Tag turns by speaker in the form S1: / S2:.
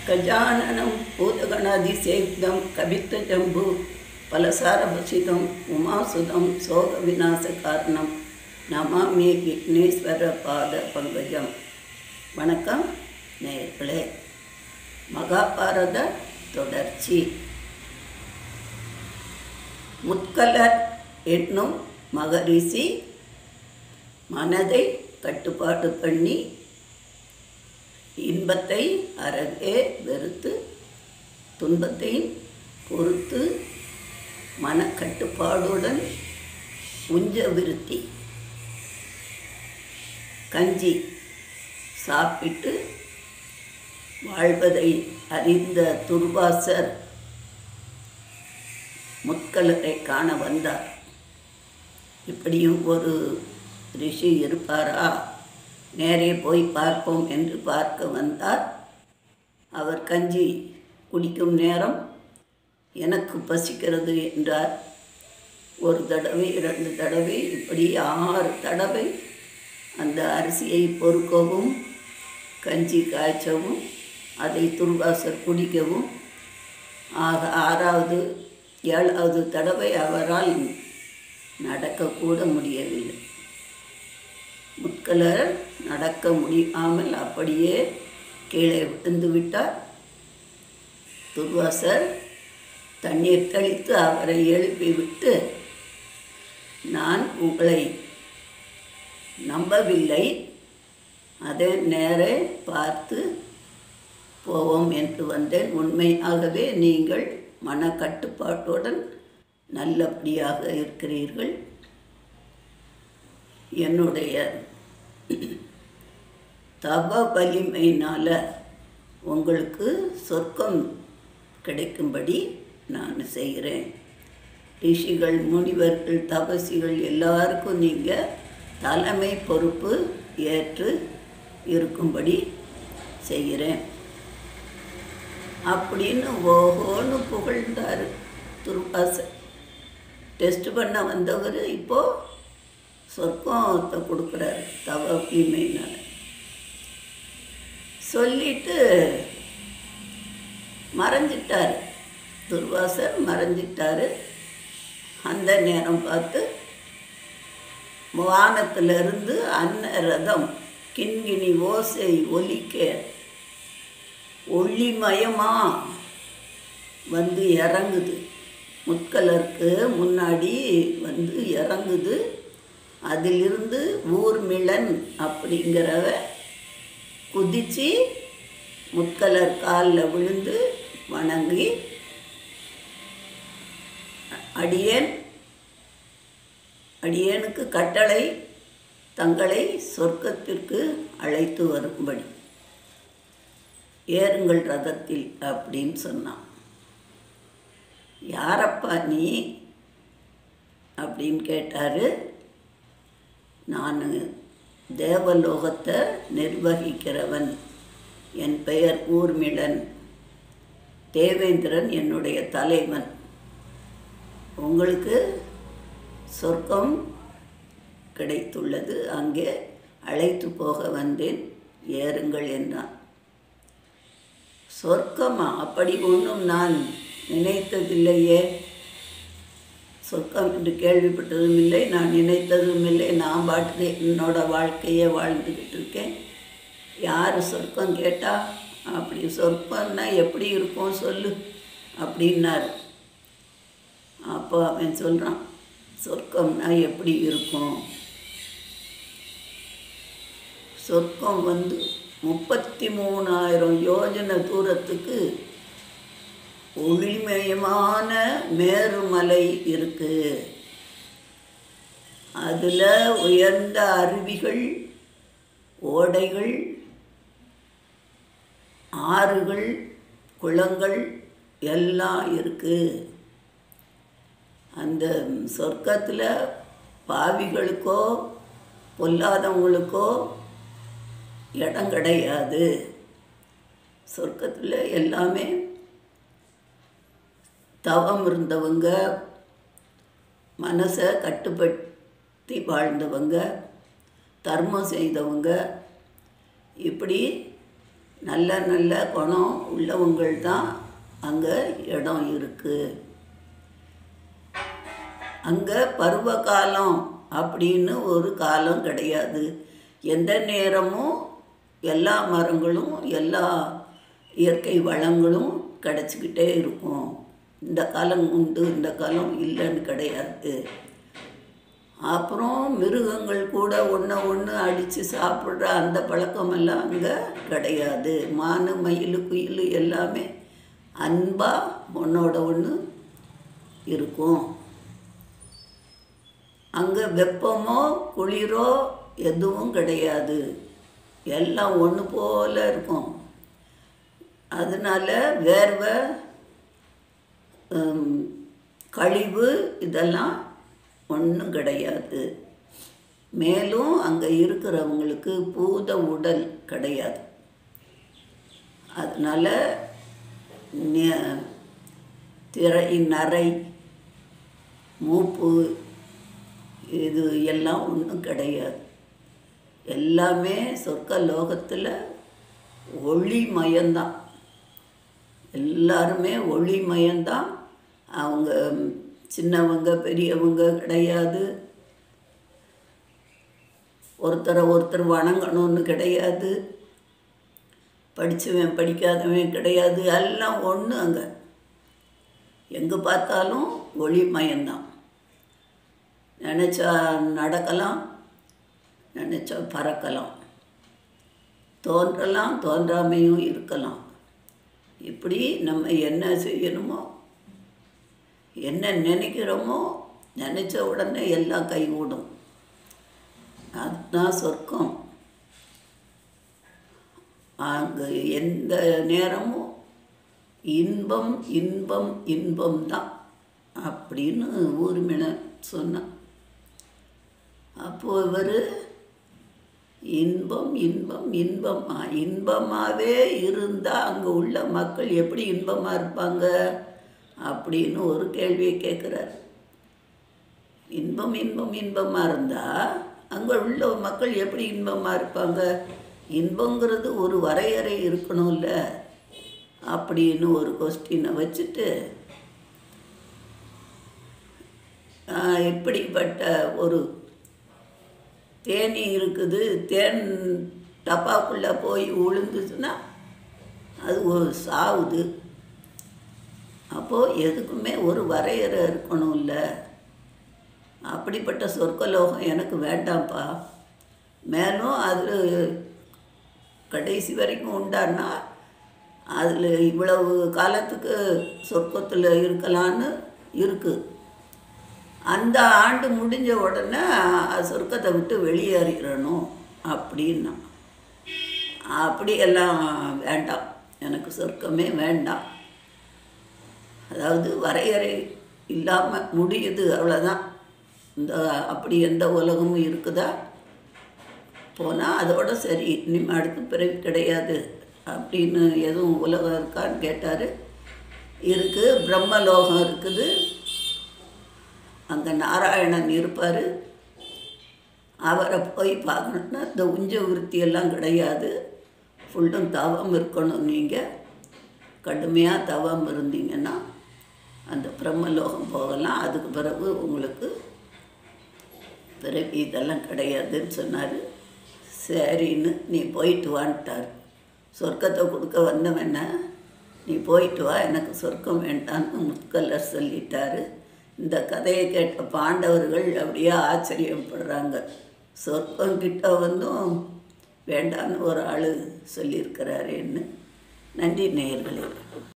S1: கஜானனம் பூதகணாதிசேக்தம் கவித்தஜம்பு பலசாரபசிதம் உமாசுதம் சோக விநாச காரணம் நமாமி விக்னேஸ்வர பாத பங்கஜம் வணக்கம் நேயர்களே மகாபாரத தொடர்ச்சி முத்கலர் என்னும் மகரிஷி மனதை கட்டுப்பாடு பண்ணி இன்பத்தை அறவே வெறுத்து துன்பத்தையும் பொறுத்து மனக்கட்டுப்பாடுடன் உஞ்ச விருத்தி கஞ்சி சாப்பிட்டு வாழ்வதை அறிந்த துர்வாசர் முட்கலரை காண வந்தார் இப்படியும் ஒரு ரிஷி இருப்பாரா நேரே போய் பார்ப்போம் என்று பார்க்க வந்தார் அவர் கஞ்சி குடிக்கும் நேரம் எனக்கு பசிக்கிறது என்றார் ஒரு தடவை இரண்டு தடவை இப்படி ஆறு தடவை அந்த அரிசியை பொறுக்கவும் கஞ்சி காய்ச்சவும் அதை துர்வாசர் குடிக்கவும் ஆக ஆறாவது ஏழாவது தடவை அவரால் நடக்கக்கூட முடியவில்லை முட்கலர் நடக்க முடியாமல் அப்படியே கீழே விழுந்து விட்டார் துர்வாசர் தண்ணீர் தெளித்து அவரை எழுப்பிவிட்டு நான் உங்களை நம்பவில்லை அதை நேரே பார்த்து போவோம் என்று வந்தேன் உண்மையாகவே நீங்கள் மனக்கட்டுப்பாட்டுடன் நல்லபடியாக இருக்கிறீர்கள் என்னுடைய தவ வலிமையினால் உங்களுக்கு சொர்க்கம் கிடைக்கும்படி நான் செய்கிறேன் ரிஷிகள் முனிவர்கள் தபசிகள் எல்லாருக்கும் நீங்கள் தலைமை பொறுப்பு ஏற்று இருக்கும்படி செய்கிறேன் அப்படின்னு ஓஹோன்னு புகழ்ந்தார் துருபாசர் டெஸ்ட் பண்ண வந்தவர் இப்போது சொர்க்கத்தை கொடுக்குறாரு தவ வலிமையினால் சொல்லிட்டு மறைஞ்சிட்டார் துர்வாசர் மறைஞ்சிட்டார் அந்த நேரம் பார்த்து வானத்திலிருந்து அன்ன ரதம் கிண்கிணி ஓசை ஒலிக்க ஒளிமயமா வந்து இறங்குது முட்கலருக்கு முன்னாடி வந்து இறங்குது அதிலிருந்து ஊர்மிளன் அப்படிங்கிறவ குதித்து முட்கலர் காலில் விழுந்து வணங்கி அடியேன் அடியேனுக்கு கட்டளை தங்களை சொர்க்கத்திற்கு அழைத்து வரும்படி ஏறுங்கள் ரதத்தில் அப்படின்னு சொன்னான் யாரப்பா நீ அப்படின்னு கேட்டார் நான் தேவலோகத்தை நிர்வகிக்கிறவன் என் பெயர் ஊர்மிளன் தேவேந்திரன் என்னுடைய தலைவன் உங்களுக்கு சொர்க்கம் கிடைத்துள்ளது அங்கே அழைத்து போக வந்தேன் ஏறுங்கள் என்றான் சொர்க்கமா அப்படி ஒன்றும் நான் நினைத்ததில்லையே சொர்க்கம் என்று கேள்விப்பட்டதும் இல்லை நான் நினைத்ததும் இல்லை நான் பாட்டுக்கு என்னோட வாழ்க்கையை வாழ்ந்துக்கிட்டு இருக்கேன் யார் சொர்க்கம் கேட்டா அப்படி சொர்க்கம்னா எப்படி இருக்கும் சொல்லு அப்படின்னாரு அப்போ அவன் சொல்கிறான் சொர்க்கம்னா எப்படி இருக்கும் சொர்க்கம் வந்து முப்பத்தி மூணாயிரம் யோஜனை தூரத்துக்கு ஒளிமயமான மேருமலை இருக்கு அதில் உயர்ந்த அருவிகள் ஓடைகள் ஆறுகள் குளங்கள் எல்லாம் இருக்குது அந்த சொர்க்கத்தில் பாவிகளுக்கோ பொல்லாதவங்களுக்கோ இடம் கிடையாது சொர்க்கத்தில் எல்லாமே தவம் இருந்தவங்க மனசை கட்டுப்படுத்தி வாழ்ந்தவங்க தர்மம் செய்தவங்க இப்படி நல்ல நல்ல குணம் உள்ளவங்கள் தான் அங்கே இடம் இருக்குது அங்கே பருவ காலம் அப்படின்னு ஒரு காலம் கிடையாது எந்த நேரமும் எல்லா மரங்களும் எல்லா இயற்கை வளங்களும் கிடச்சிக்கிட்டே இருக்கும் இந்த காலம் உண்டு இந்த காலம் இல்லைன்னு கிடையாது அப்புறம் மிருகங்கள் கூட ஒன்று ஒன்று அடித்து சாப்பிட்ற அந்த பழக்கமெல்லாம் அங்கே கிடையாது மானு மயில் குயில் எல்லாமே அன்பாக ஒன்றோட ஒன்று இருக்கும் அங்கே வெப்பமோ குளிரோ எதுவும் கிடையாது எல்லாம் ஒன்று போல இருக்கும் அதனால வேர்வை ஹம், கழிவு இதெல்லாம் ஒன்றும் கிடையாது மேலும் அங்கே இருக்கிறவங்களுக்கு பூத உடல் கிடையாது அதனால் நெ- திரை நரை மூப்பு இது எல்லாம் ஒன்றும் கிடையாது எல்லாமே சொர்க்க லோகத்தில் ஒளிமயம்தான் எல்லாருமே ஒளிமயம்தான் அவங்க சின்னவங்க பெரியவங்க கிடையாது ஒருத்தரை ஒருத்தர் வணங்கணும்னு கிடையாது படித்தவன் படிக்காதவன் கிடையாது எல்லாம் ஒன்று அங்கே எங்கே பார்த்தாலும் ஒளிமயம்தான் நினச்சா நடக்கலாம் நினச்சா பறக்கலாம் தோன்றலாம் தோன்றாமையும் இருக்கலாம் இப்படி நம்ம என்ன செய்யணுமோ என்ன நினைக்கிறோமோ நினச்ச உடனே எல்லாம் கைகூடும் அதுதான் சொர்க்கம் அங்கே எந்த நேரமும் இன்பம் இன்பம் இன்பம் தான் அப்படின்னு ஊர்மிள சொன்னான் அப்போ இவர் இன்பம் இன்பம் இன்பமா இன்பமாகவே இருந்தால் அங்கே உள்ள மக்கள் எப்படி இன்பமாக இருப்பாங்க அப்படின்னு ஒரு கேள்வியை கேட்குறார் இன்பம் இன்பம் இன்பமாக இருந்தால் அங்கே உள்ள மக்கள் எப்படி இன்பமாக இருப்பாங்க இன்பங்கிறது ஒரு வரையறை இருக்கணும்ல அப்படின்னு ஒரு கொஸ்டினை வச்சுட்டு ஆஹ், இப்படிப்பட்ட ஒரு தேனி இருக்குது தேன் டப்பாக்குள்ளே போய் விழுந்துச்சுன்னா அது ஒரு சாவுது அப்போது எதுக்குமே ஒரு வரையறை இருக்கணும்ல அப்படிப்பட்ட சொர்க்கலோகம் எனக்கு வேண்டாம்ப்பா மேலும் அதில் கடைசி வரைக்கும் உண்டான்னா அதில் இவ்வளவு காலத்துக்கு சொர்க்கத்தில் இருக்கலான்னு இருக்குது அந்த ஆண்டு முடிஞ்ச உடனே அஹ், சொர்க்கத்தை விட்டு வெளியேறிடணும் அப்படின்னா அப்படியெல்லாம் வேண்டாம் எனக்கு சொர்க்கமே வேண்டாம் அதாவது வரையறை இல்லாமல் முடியுது அவ்வளோதான் இந்த அப்படி எந்த உலகமும் இருக்குதா போனால் அதோட சரி இனிமேல் அடுத்து பிறவி கிடையாது அப்படின்னு எதுவும் உலகம் இருக்கான்னு கேட்டார் இருக்குது பிரம்மலோகம் இருக்குது அங்கே நாராயணன் இருப்பார் அவரை போய் பார்க்கணுன்னா இந்த உஞ்ச விருத்தி எல்லாம் கிடையாது ஃபுல்லும் தவம் இருக்கணும் நீங்கள் கடுமையாக தவம் இருந்தீங்கன்னா அந்த பிரம்மலோகம் போகலாம் அதுக்கு பிறகு உங்களுக்கு பிறவி இதெல்லாம் கிடையாதுன்னு சொன்னார் சரின்னு நீ போயிட்டு வான்ட்டார் சொர்க்கத்தை கொடுக்க வந்தவன நீ போயிட்டு வா எனக்கு சொர்க்கம் வேண்டான்னு முத்கல்லர் சொல்லிட்டாரு இந்த கதையை கேட்ட பாண்டவர்கள் அப்படியே ஆச்சரியப்படுறாங்க சொர்க்கம் கிட்ட வந்தும் வேண்டான்னு ஒரு ஆள் சொல்லியிருக்கிறாரேன்னு நன்றி நேயர்களே